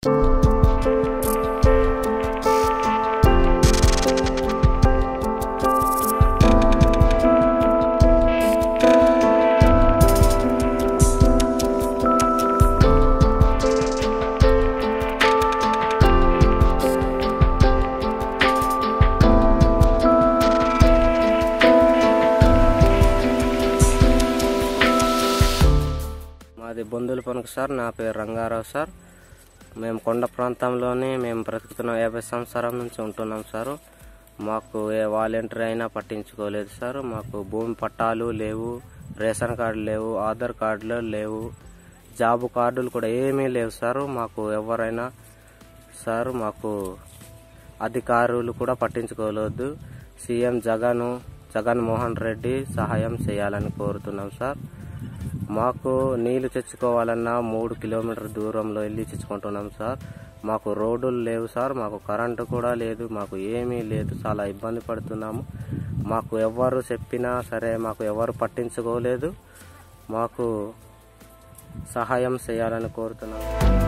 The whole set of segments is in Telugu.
మాది బొందుల పనుకు సార్ నా పేరు రంగారావు సార్ మేము కొండ ప్రాంతంలోనే మేము బ్రతుకుతున్న యాభై సంవత్సరాల నుంచి ఉంటున్నాం సార్ మాకు ఏ వాలంటీర్ అయినా పట్టించుకోలేదు సార్ మాకు భూమి పట్టాలు లేవు రేషన్ కార్డు లేవు ఆధార్ కార్డులు లేవు జాబ్ కార్డులు కూడా ఏమీ లేవు సార్ మాకు ఎవరైనా సార్ మాకు అధికారులు కూడా పట్టించుకోలేదు సీఎం జగన్ జగన్మోహన్ రెడ్డి సహాయం చేయాలని కోరుతున్నాం సార్ మాకు నీళ్లు తెచ్చుకోవాలన్నా మూడు కిలోమీటర్ దూరంలో వెళ్ళి తెచ్చుకుంటున్నాం సార్ మాకు రోడ్డులు లేవు సార్ మాకు కరెంటు కూడా లేదు మాకు ఏమీ లేదు చాలా ఇబ్బంది పడుతున్నాము మాకు ఎవరు చెప్పినా సరే మాకు ఎవరు పట్టించుకోలేదు మాకు సహాయం చేయాలని కోరుతున్నాము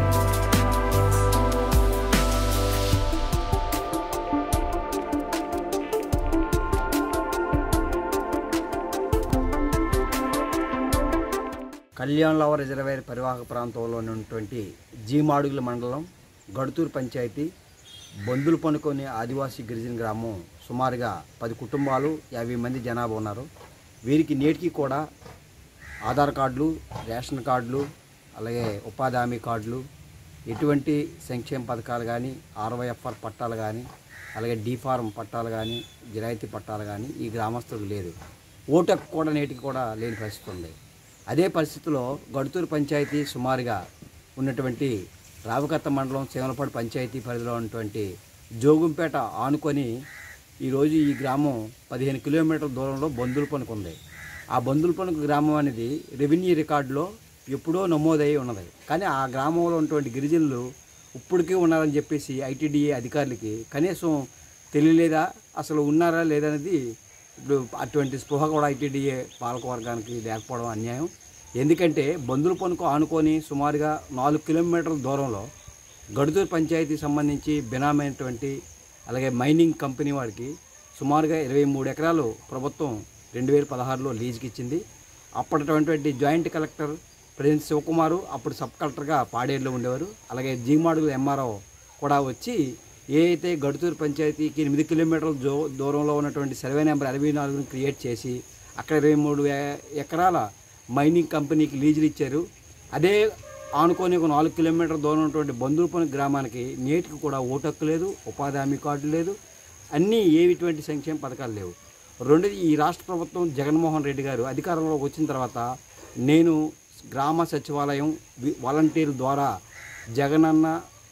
కళ్యాణరావు రిజర్వేర్ పరివాహక ప్రాంతంలో ఉన్నటువంటి జీమాడుగుల మండలం గడుతూరు పంచాయతీ బందులు పనుకొని ఆదివాసీ గిరిజన గ్రామం సుమారుగా పది కుటుంబాలు యాభై మంది జనాభా ఉన్నారు వీరికి నేటికి కూడా ఆధార్ కార్డులు రేషన్ కార్డులు అలాగే ఉపాధి హామీ కార్డులు ఎటువంటి సంక్షేమ పథకాలు కానీ ఆర్వైఎఫ్ఆర్ పట్టాలు కానీ అలాగే డీ ఫార్మ్ పట్టాలు కానీ జిరాయితీ పట్టాలు కానీ ఈ గ్రామస్తులకు లేదు ఓటకు కూడా నేటికి కూడా లేని పరిస్థితి ఉంది అదే పరిస్థితిలో గడుతూరు పంచాయతీ సుమారుగా ఉన్నటువంటి రావకత్త మండలం శివనపాడు పంచాయతీ పరిధిలో ఉన్నటువంటి జోగుంపేట ఆనుకొని ఈరోజు ఈ గ్రామం పదిహేను కిలోమీటర్ల దూరంలో బందుల పనుకు ఉంది ఆ బందుల పనుకు గ్రామం అనేది రెవెన్యూ రికార్డులో ఎప్పుడో నమోదై ఉన్నది కానీ ఆ గ్రామంలో ఉన్నటువంటి గిరిజనులు ఇప్పటికీ ఉన్నారని చెప్పేసి ఐటీడీఏ అధికారులకి కనీసం తెలియలేదా అసలు ఉన్నారా లేదనేది ఇప్పుడు అటువంటి స్పృహ కూడా ఐటీడీఏ పాలకవర్గానికి లేకపోవడం అన్యాయం ఎందుకంటే బంధుల పనుకు ఆనుకొని సుమారుగా నాలుగు కిలోమీటర్ల దూరంలో గడుతూరు పంచాయతీ సంబంధించి బినామైనటువంటి అలాగే మైనింగ్ కంపెనీ వారికి సుమారుగా ఇరవై మూడు ఎకరాలు ప్రభుత్వం రెండు వేల పదహారులో లీజుకి ఇచ్చింది అప్పటిటువంటి జాయింట్ కలెక్టర్ ప్రెసిడెంట్ శివకుమారు అప్పుడు సబ్ కలెక్టర్గా పాడేరులో ఉండేవారు అలాగే జీమాడుగు ఎంఆర్ఓ కూడా వచ్చి ఏ అయితే గడుతూరు పంచాయతీకి ఎనిమిది కిలోమీటర్ల జో దూరంలో ఉన్నటువంటి సర్వే నెంబర్ అరవై నాలుగుని క్రియేట్ చేసి అక్కడ ఇరవై మూడు ఏ- ఎకరాల మైనింగ్ కంపెనీకి లీజులు ఇచ్చారు అదే ఆనుకొని ఒక నాలుగు కిలోమీటర్ల దూరం ఉన్నటువంటి బంధువుపని గ్రామానికి నేటికి కూడా ఓటు హక్కు లేదు ఉపాధి హామీ కార్డు లేదు అన్నీ ఏవిటువంటి సంక్షేమ పథకాలు లేవు రెండోది ఈ రాష్ట్ర ప్రభుత్వం జగన్మోహన్ రెడ్డి గారు అధికారంలోకి వచ్చిన తర్వాత నేను గ్రామ సచివాలయం వి- వాలంటీర్ ద్వారా జగనన్న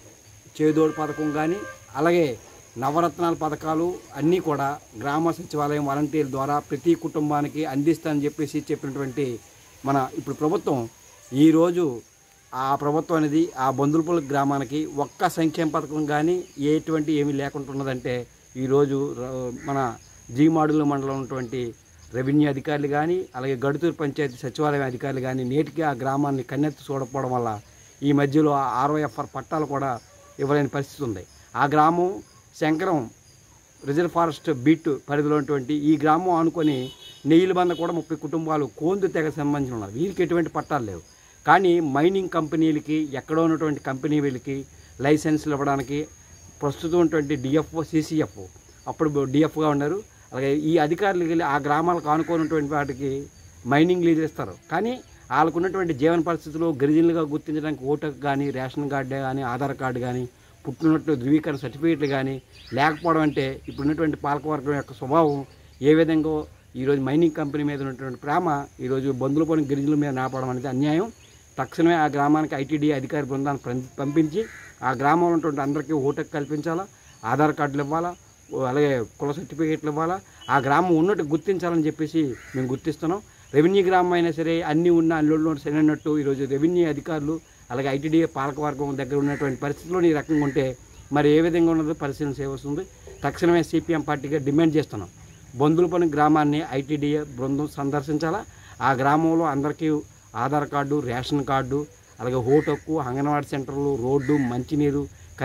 చేదోడు పథకం కానీ అలాగే నవరత్నాల పథకాలు అన్నీ కూడా గ్రామ సచివాలయం వాలంటీర్ల ద్వారా ప్రతి కుటుంబానికి అందిస్తానని చెప్పేసి చెప్పినటువంటి మన ఇప్పుడు ప్రభుత్వం ఈరోజు ఆ ప్రభుత్వం అనేది ఆ బంధులపల్లి గ్రామానికి ఒక్క సంక్షేమ పథకం కానీ ఎటువంటి ఏమీ లేకుండా ఉన్నదంటే ఈరోజు ర- మన జీమాడుల మండలం ఉన్నటువంటి రెవెన్యూ అధికారులు కానీ అలాగే గడుతూరు పంచాయతీ సచివాలయం అధికారులు కానీ నేటికి ఆ గ్రామాన్ని కన్నెత్తి చూడకపోవడం వల్ల ఈ మధ్యలో ఆ ఆర్వైఎఫ్ఆర్ పట్టాలు కూడా ఇవ్వలేని పరిస్థితి ఉంది ఆ గ్రామం శంకరం రిజర్వ్ ఫారెస్ట్ బీట్ పరిధిలో ఉన్నటువంటి ఈ గ్రామం ఆనుకొని నెయ్యిల బంద కూడా ముప్పై కుటుంబాలు కోందు తెగ సంబంధించి ఉన్నారు వీరికి ఎటువంటి పట్టాలు లేవు కానీ మైనింగ్ కంపెనీలకి ఎక్కడో ఉన్నటువంటి కంపెనీ వీళ్ళకి లైసెన్స్లు ఇవ్వడానికి ప్రస్తుతం ఉన్నటువంటి డిఎఫ్ఓ సిసిఎఫ్ అప్పుడు డిఎఫ్గా ఉన్నారు అలాగే ఈ అధికారులకి వెళ్ళి ఆ గ్రామాలకు ఆనుకున్నటువంటి వాటికి మైనింగ్ లీజులు ఇస్తారు కానీ వాళ్ళకు ఉన్నటువంటి జీవన పరిస్థితులు గిరిజనులుగా గుర్తించడానికి ఓటుకు కానీ రేషన్ కార్డు కానీ ఆధార్ కార్డు కానీ పుట్టినట్టు ధృవీకరణ సర్టిఫికేట్లు కానీ లేకపోవడం అంటే ఇప్పుడున్నటువంటి పాలకవర్గం యొక్క స్వభావం ఏ విధంగా ఈరోజు మైనింగ్ కంపెనీ మీద ఉన్నటువంటి ప్రేమ ఈరోజు బంధువుల పని గిరిజనుల మీద నాపడం అనేది అన్యాయం తక్షణమే ఆ గ్రామానికి ఐటీడీ అధికారి బృందాన్ని పం- పంపించి ఆ గ్రామంలో ఉన్నటువంటి అందరికీ ఓటుకు కల్పించాలా ఆధార్ కార్డులు ఇవ్వాలా ఓ అలాగే కుల సర్టిఫికేట్లు ఇవ్వాలా ఆ గ్రామం ఉన్నట్టు గుర్తించాలని చెప్పేసి మేము గుర్తిస్తున్నాం రెవెన్యూ గ్రామం అయినా సరే అన్నీ ఉన్న అల్లుళ్ళు సరైనట్టు ఈరోజు రెవెన్యూ అధికారులు అలాగే ఐటీడీఏ పాలకవర్గం దగ్గర ఉన్నటువంటి పరిస్థితుల్లో ఈ రకంగా ఉంటే మరి ఏ విధంగా ఉన్నదో పరిశీలన చేయవలసింది తక్షణమే సిపిఎం పార్టీగా డిమాండ్ చేస్తున్నాం బంధులపని గ్రామాన్ని ఐటీడీఏ బృందం సందర్శించాలా ఆ గ్రామంలో అందరికీ ఆధార్ కార్డు రేషన్ కార్డు అలాగే హోటక్కు అంగన్వాడీ సెంటర్లు రోడ్డు మంచినీరు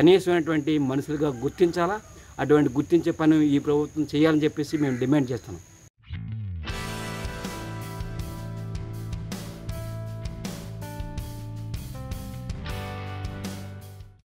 కనీసమైనటువంటి మనుషులుగా గుర్తించాలా అటువంటి గుర్తించే పని ఈ ప్రభుత్వం చేయాలని చెప్పేసి మేము డిమాండ్ చేస్తున్నాం